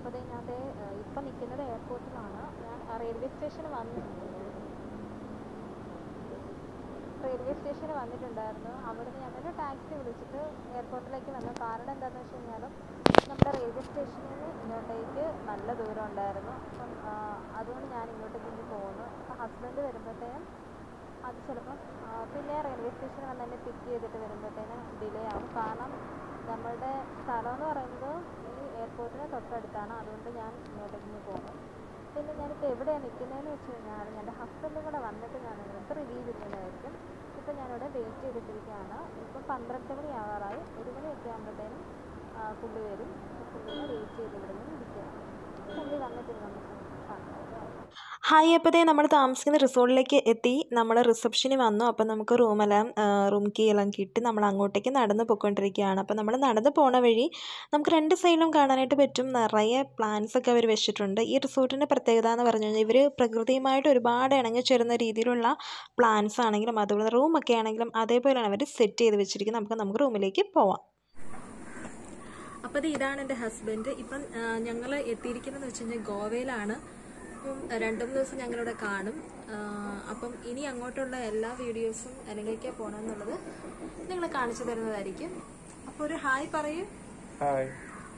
അപ്പോൾ ദേ ഞാൻ ദേ ഇപ്പം നിൽക്കുന്നത് എയർപോർട്ടിലാണ് ഞാൻ റെയിൽവേ സ്റ്റേഷനിൽ വന്നിട്ടുണ്ട് റെയിൽവേ സ്റ്റേഷനിൽ വന്നിട്ടുണ്ടായിരുന്നു അവിടുന്ന് ഞങ്ങളൊരു ടാക്സി വിളിച്ചിട്ട് എയർപോർട്ടിലേക്ക് വന്നു കാരണം എന്താണെന്ന് വെച്ച് കഴിഞ്ഞാൽ നമ്മുടെ റെയിൽവേ സ്റ്റേഷനിൽ നിന്ന് ഇങ്ങോട്ടേക്ക് നല്ല ദൂരം ഉണ്ടായിരുന്നു അപ്പം ആ, അതുകൊണ്ട് ഞാൻ ഇങ്ങോട്ടേക്ക് ഇനി പോകുന്നു അപ്പം ഹസ്ബൻഡ് വരുമ്പോഴത്തേനും അത് ചിലപ്പം ആ, പിന്നെ റെയിൽവേ സ്റ്റേഷനിൽ വന്ന് എന്നെ പിക്ക് ചെയ്തിട്ട് വരുമ്പോഴത്തേനും ഡിലേ ആവും കാരണം നമ്മളുടെ സ്ഥലം എന്ന് പറയുന്നത് ഈ എയർപോർട്ടിന് തൊട്ടടുത്താണ് അതുകൊണ്ട് ഞാൻ ഇങ്ങോട്ടേക്ക് ഇനി പോകുന്നു പിന്നെ ഞാനിപ്പോൾ എവിടെയാണ് നിൽക്കുന്നതെന്ന് വെച്ച് കഴിഞ്ഞാൽ എൻ്റെ ഹസ്ബൻഡും കൂടെ വന്നിട്ട് ഞാൻ നിങ്ങൾക്ക് റിവ്യൂ ചെയ്യുന്നതായിരിക്കും ഇപ്പം ഞാനിവിടെ വെയിറ്റ് ചെയ്തിട്ടിരിക്കുകയാണ് ഇപ്പം പന്ത്രണ്ട് മണി ആവാറായി ഒരു മണിയൊക്കെ ആകുമ്പോഴത്തേനും ആ, പുള്ളി വരും അപ്പോൾ പുള്ളിനെ വെയിറ്റ് ചെയ്ത് ഇവിടെ നിന്ന് ഇരിക്കുകയാണ് പുള്ളി വന്നിട്ട് നമുക്ക് കാണാം ഹായ് അപ്പോൾ ദേ നമ്മൾ താമസിക്കുന്ന റിസോർട്ടിലേക്ക് എത്തി നമ്മൾ റിസപ്ഷനിൽ വന്നു അപ്പോൾ നമുക്ക് റൂമെല്ലാം റൂം കീ എല്ലാം കിട്ടി നമ്മൾ അങ്ങോട്ടേക്ക് നടന്ന് പോയിക്കൊണ്ടിരിക്കുകയാണ് അപ്പോൾ നമ്മൾ നടന്ന് പോണ വഴി നമുക്ക് രണ്ട് സൈഡിലും കാണാനായിട്ട് പറ്റും നിറയെ പ്ലാന്റ്സ് ഒക്കെ അവർ വെച്ചിട്ടുണ്ട് ഈ റിസോർട്ടിൻ്റെ പ്രത്യേകത എന്ന് പറഞ്ഞു കഴിഞ്ഞാൽ ഇവർ പ്രകൃതിയുമായിട്ട് ഒരുപാട് ഇണങ്ങിച്ചേരുന്ന രീതിയിലുള്ള പ്ലാന്റ്സ് ആണെങ്കിലും അതുപോലെ റൂമൊക്കെ ആണെങ്കിലും അതേപോലെയാണ് അവർ സെറ്റ് ചെയ്ത് വെച്ചിരിക്കുന്നത് നമുക്ക് നമുക്ക് റൂമിലേക്ക് പോവാം അപ്പോൾ ഇത് ഇതാണ് എൻ്റെ ഹസ്ബൻഡ് ഇപ്പം ഞങ്ങൾ എത്തിയിരിക്കുന്നത് വെച്ച് കഴിഞ്ഞാൽ ഗോവയിലാണ് അപ്പം രണ്ട് മൂന്ന് ദിവസം ഞങ്ങളിവിടെ കാണും ആ, അപ്പം ഇനി അങ്ങോട്ടുള്ള എല്ലാ വീഡിയോസും എങ്ങനെയൊക്കെ പോകണമെന്നുള്ളത് നിങ്ങൾ കാണിച്ചു തരുന്നതായിരിക്കും അപ്പോൾ ഒരു ഹായ് പറയൂ ഹായ്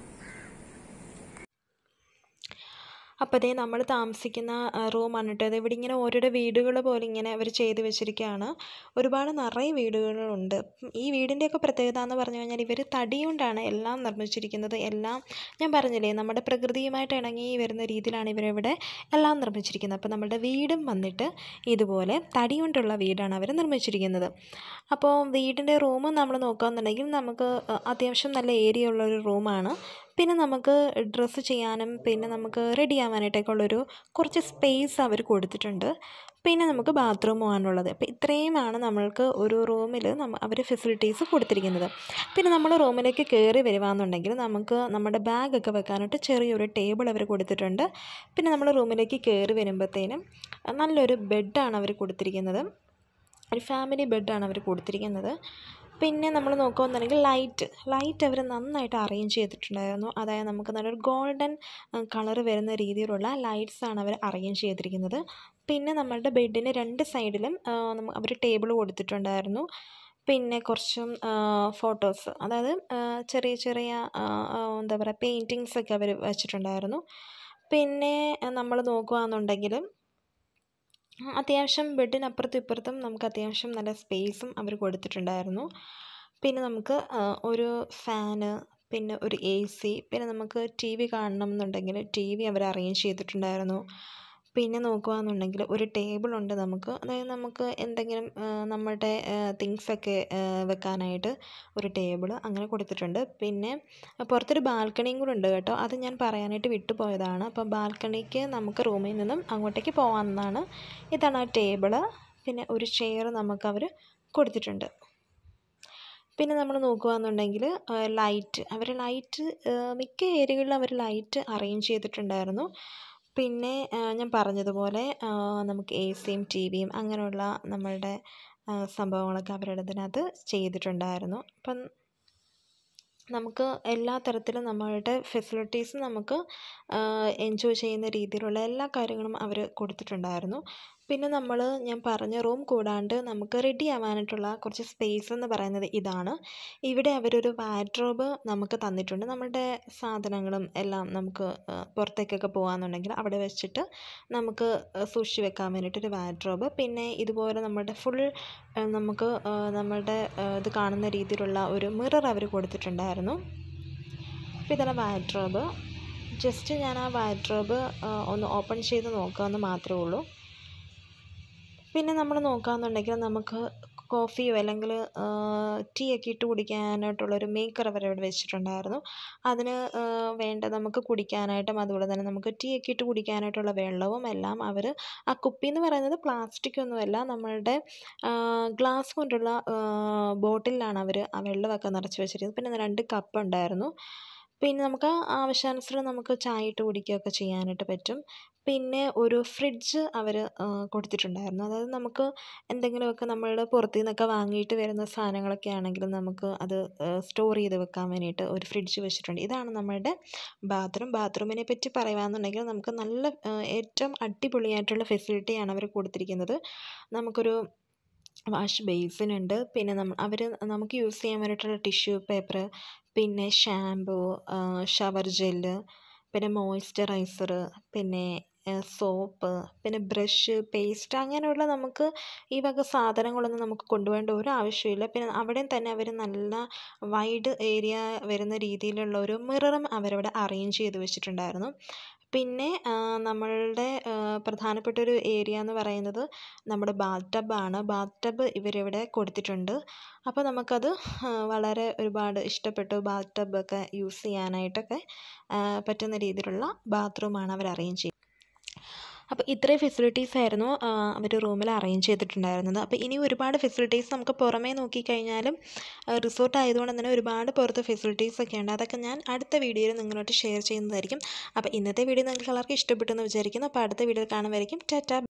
അപ്പോൾ അതേ നമ്മൾ താമസിക്കുന്ന റൂമാണ് കേട്ടോ അത് ഇവിടെ ഇങ്ങനെ ഓരോരോ വീടുകൾ പോലെ ഇങ്ങനെ അവർ ചെയ്ത് വെച്ചിരിക്കുകയാണ് ഒരുപാട് നിറയെ വീടുകളുണ്ട് ഉം, ഈ വീടിൻ്റെയൊക്കെ പ്രത്യേകത എന്ന് പറഞ്ഞു കഴിഞ്ഞാൽ ഇവർ തടി കൊണ്ടാണ് എല്ലാം നിർമ്മിച്ചിരിക്കുന്നത് എല്ലാം ഞാൻ പറഞ്ഞില്ലേ നമ്മുടെ പ്രകൃതിയുമായിട്ട് ഇണങ്ങി വരുന്ന രീതിയിലാണ് ഇവരിവിടെ എല്ലാം നിർമ്മിച്ചിരിക്കുന്നത് അപ്പോൾ നമ്മുടെ വീടും വന്നിട്ട് ഇതുപോലെ തടി കൊണ്ടുള്ള വീടാണ് അവർ നിർമ്മിച്ചിരിക്കുന്നത് അപ്പോൾ വീടിൻ്റെ റൂം നമ്മൾ നോക്കുകയാണെന്നുണ്ടെങ്കിൽ നമുക്ക് അ- അത്യാവശ്യം നല്ല ഏരിയ ഉള്ള ഒരു റൂമാണ് പിന്നെ നമുക്ക് ഡ്രസ്സ് ചെയ്യാനും പിന്നെ നമുക്ക് റെഡി ആവാനായിട്ടൊക്കെ ഉള്ളൊരു കുറച്ച് സ്പേസ് അവർ കൊടുത്തിട്ടുണ്ട് പിന്നെ നമുക്ക് ബാത്റൂമും ആണുള്ളത് അപ്പോൾ ഇത്രയുമാണ് നമ്മൾക്ക് ഒരു റൂമിൽ നമ്മ അവർ ഫെസിലിറ്റീസ് കൊടുത്തിരിക്കുന്നത് പിന്നെ നമ്മൾ റൂമിലേക്ക് കയറി വരുവാന്നുണ്ടെങ്കിൽ നമുക്ക് നമ്മുടെ ബാഗൊക്കെ വെക്കാനായിട്ട് ചെറിയൊരു ടേബിൾ അവർ കൊടുത്തിട്ടുണ്ട് പിന്നെ നമ്മൾ റൂമിലേക്ക് കയറി വരുമ്പോഴത്തേനും നല്ലൊരു ബെഡാണ് അവർ കൊടുത്തിരിക്കുന്നത് ഒരു ഫാമിലി ബെഡാണ് അവർ കൊടുത്തിരിക്കുന്നത് പിന്നെ നമ്മൾ നോക്കുകയാണെന്നുണ്ടെങ്കിൽ ലൈറ്റ് ലൈറ്റ് അവർ നന്നായിട്ട് അറേഞ്ച് ചെയ്തിട്ടുണ്ടായിരുന്നു അതായത് നമുക്ക് നല്ലൊരു ഗോൾഡൻ കളർ വരുന്ന രീതിയിലുള്ള ലൈറ്റ്സ് ആണ് അവർ അറേഞ്ച് ചെയ്തിരിക്കുന്നത് പിന്നെ നമ്മളുടെ ബെഡിന് രണ്ട് സൈഡിലും അവർ ടേബിൾ കൊടുത്തിട്ടുണ്ടായിരുന്നു പിന്നെ കുറച്ചും ഫോട്ടോസ് അതായത് ആ, ചെറിയ ചെറിയ ആ, ആ, എന്താ പറയുക പെയിൻറ്റിങ്സ് ഒക്കെ അവർ വെച്ചിട്ടുണ്ടായിരുന്നു പിന്നെ നമ്മൾ നോക്കുകയാണെന്നുണ്ടെങ്കിൽ ഉം, അത്യാവശ്യം ബെഡിനപ്പുറത്തും ഇപ്പുറത്തും നമുക്ക് അത്യാവശ്യം നല്ല സ്പേസും അവർ കൊടുത്തിട്ടുണ്ടായിരുന്നു പിന്നെ നമുക്ക് ആ, ഒരു ഫാന് പിന്നെ ഒരു എ സി പിന്നെ നമുക്ക് ടി വി കാണണം എന്നുണ്ടെങ്കിൽ ടി വി അവർ അറേഞ്ച് ചെയ്തിട്ടുണ്ടായിരുന്നു പിന്നെ നോക്കുകയാണെന്നുണ്ടെങ്കിൽ ഒരു ടേബിളുണ്ട് നമുക്ക് അതായത് നമുക്ക് എന്തെങ്കിലും ആ, നമ്മുടെ തിങ്സൊക്കെ വെക്കാനായിട്ട് ഒരു ടേബിൾ അങ്ങനെ കൊടുത്തിട്ടുണ്ട് പിന്നെ പുറത്തൊരു ബാൽക്കണിയും കൂടെ ഉണ്ട് കേട്ടോ അത് ഞാൻ പറയാനായിട്ട് വിട്ടുപോയതാണ് അപ്പം ബാൽക്കണിക്ക് നമുക്ക് റൂമിൽ നിന്നും അങ്ങോട്ടേക്ക് പോകാവുന്നതാണ് ഇതാണ് ആ ടേബിള് പിന്നെ ഒരു ചെയർ നമുക്ക് അവർ കൊടുത്തിട്ടുണ്ട് പിന്നെ നമ്മൾ നോക്കുകയാണെന്നുണ്ടെങ്കിൽ ലൈറ്റ് അവർ ലൈറ്റ് മിക്ക ഏരിയകളിലും അവർ ലൈറ്റ് അറേഞ്ച് ചെയ്തിട്ടുണ്ടായിരുന്നു പിന്നെ ആ, ഞാൻ പറഞ്ഞതുപോലെ ആ, നമുക്ക് എ സിയും ടി വിയും അങ്ങനെയുള്ള നമ്മളുടെ ആ, സംഭവങ്ങളൊക്കെ അവരുടെ ഇതിനകത്ത് ചെയ്തിട്ടുണ്ടായിരുന്നു അപ്പം നമുക്ക് എല്ലാ തരത്തിലും നമ്മളുടെ ഫെസിലിറ്റീസ് നമുക്ക് എൻജോയ് ചെയ്യുന്ന രീതിയിലുള്ള എല്ലാ കാര്യങ്ങളും അവർ കൊടുത്തിട്ടുണ്ടായിരുന്നു പിന്നെ നമ്മൾ ഞാൻ പറഞ്ഞ റൂം കൂടാണ്ട് നമുക്ക് റെഡി ആവാനായിട്ടുള്ള കുറച്ച് സ്പേസ് എന്ന് പറയുന്നത് ഇതാണ് ഇവിടെ അവരൊരു വാഡ്രോബ് നമുക്ക് തന്നിട്ടുണ്ട് നമ്മുടെ സാധനങ്ങളും എല്ലാം നമുക്ക് ആ, പുറത്തേക്കൊക്കെ പോകാമെന്നുണ്ടെങ്കിൽ അവിടെ വെച്ചിട്ട് നമുക്ക് ആ, സൂക്ഷിച്ച് വെക്കാൻ വേണ്ടിയിട്ടൊരു വാഡ്രോബ് പിന്നെ ഇതുപോലെ നമ്മുടെ ഫുൾ നമുക്ക് ആ, നമ്മളുടെ ആ, ഇത് കാണുന്ന രീതിയിലുള്ള ഒരു മിറർ അവർ കൊടുത്തിട്ടുണ്ടായിരുന്നു അപ്പോൾ ഇതാണ് വാഡ്രോബ് ജസ്റ്റ് ഞാൻ ആ വാഡ്രോബ് ഒന്ന് ഓപ്പൺ ചെയ്ത് നോക്കാമെന്ന് മാത്രമേ ഉള്ളൂ പിന്നെ നമ്മൾ നോക്കുകയാണെന്നുണ്ടെങ്കിൽ നമുക്ക് കോഫിയോ അല്ലെങ്കിൽ ടീ ഒക്കെ ഇട്ട് കുടിക്കാനായിട്ടുള്ളൊരു മേക്കർ അവർ അവിടെ വെച്ചിട്ടുണ്ടായിരുന്നു അതിന് ആ, വേണ്ട നമുക്ക് കുടിക്കാനായിട്ടും അതുപോലെ തന്നെ നമുക്ക് ടീ ഒക്കെ ഇട്ട് കുടിക്കാനായിട്ടുള്ള വെള്ളവും എല്ലാം അവർ ആ കുപ്പി എന്ന് പറയുന്നത് പ്ലാസ്റ്റിക് ഒന്നുമല്ല നമ്മളുടെ ഗ്ലാസ് കൊണ്ടുള്ള ബോട്ടിലാണ് അവർ ആ വെള്ളമൊക്കെ നിറച്ച് വെച്ചിരിക്കുന്നത് പിന്നെ രണ്ട് കപ്പ് ഉണ്ടായിരുന്നു പിന്നെ നമുക്ക് ആവശ്യാനുസരണം നമുക്ക് ചായ ഇട്ട് കുടിക്കുകയൊക്കെ ചെയ്യാനായിട്ട് പറ്റും പിന്നെ ഒരു ഫ്രിഡ്ജ് അവർ കൊടുത്തിട്ടുണ്ടായിരുന്നു അതായത് നമുക്ക് എന്തെങ്കിലുമൊക്കെ നമ്മൾ പുറത്തു നിന്നൊക്കെ വാങ്ങിയിട്ട് വരുന്ന സാധനങ്ങളൊക്കെ ആണെങ്കിലും നമുക്ക് അത് സ്റ്റോർ ചെയ്ത് വെക്കാൻ വേണ്ടിയിട്ട് ഒരു ഫ്രിഡ്ജ് വെച്ചിട്ടുണ്ട് ഇതാണ് നമ്മളുടെ ബാത്റൂം ബാത്റൂമിനെ പറ്റി പറയുകയാണെന്നുണ്ടെങ്കിൽ നമുക്ക് നല്ല ഏറ്റവും അടിപൊളിയായിട്ടുള്ള ഫെസിലിറ്റിയാണ് അവർ കൊടുത്തിരിക്കുന്നത് നമുക്കൊരു വാഷ് ബേസിൻ ഉണ്ട് പിന്നെ നമ്മ അവർ നമുക്ക് യൂസ് ചെയ്യാൻ വേണ്ടിയിട്ടുള്ള ടിഷ്യൂ പേപ്പർ പിന്നെ ഷാമ്പൂ ഷവർ ജെല്ല് പിന്നെ മോയ്സ്ചറൈസർ പിന്നെ സോപ്പ് പിന്നെ ബ്രഷ് പേസ്റ്റ് അങ്ങനെയുള്ള നമുക്ക് ഈ വക സാധനങ്ങളൊന്നും നമുക്ക് കൊണ്ടുപോകേണ്ട ഒരു ആവശ്യമില്ല പിന്നെ അവിടെയും തന്നെ അവർ നല്ല വൈഡ് ഏരിയ വരുന്ന രീതിയിലുള്ള ഒരു മിററും അവരവിടെ അറേഞ്ച് ചെയ്ത് വെച്ചിട്ടുണ്ടായിരുന്നു പിന്നെ നമ്മളുടെ പ്രധാനപ്പെട്ട ഒരു ഏരിയ എന്ന് പറയുന്നത് നമ്മുടെ ബാത്ത് ടബാണ് ബാത്ത് ടബ് ഇവരിവിടെ കൊടുത്തിട്ടുണ്ട് അപ്പോൾ നമുക്കത് വളരെ ഒരുപാട് ഇഷ്ടപ്പെട്ടു ബാത്ത് ടബൊക്കെ യൂസ് ചെയ്യാനായിട്ടൊക്കെ പറ്റുന്ന രീതിയിലുള്ള ബാത്റൂമാണ് അവർ അറേഞ്ച് ചെയ്തത് അപ്പോൾ ഇത്രയും ഫെസിലിറ്റീസ് ആയിരുന്നു അവർ റൂമിൽ അറേഞ്ച് ചെയ്തിട്ടുണ്ടായിരുന്നത് അപ്പോൾ ഇനി ഒരുപാട് ഫെസിലിറ്റീസ് നമുക്ക് പുറമേ നോക്കിക്കഴിഞ്ഞാലും റിസോർട്ട് ആയതുകൊണ്ട് തന്നെ ഒരുപാട് പുറത്ത് ഫെസിലിറ്റീസ് ഒക്കെ ഉണ്ട് അതൊക്കെ ഞാൻ അടുത്ത വീഡിയോയിൽ നിങ്ങളോട്ട് ഷെയർ ചെയ്യുന്നതായിരിക്കും അപ്പോൾ ഇന്നത്തെ വീഡിയോ നിങ്ങൾക്ക് എല്ലാവർക്കും ഇഷ്ടപ്പെട്ടെന്ന് വിചാരിക്കുന്നു അപ്പോൾ അടുത്ത വീഡിയോയിൽ കാണുമായിരിക്കും ടാറ്റ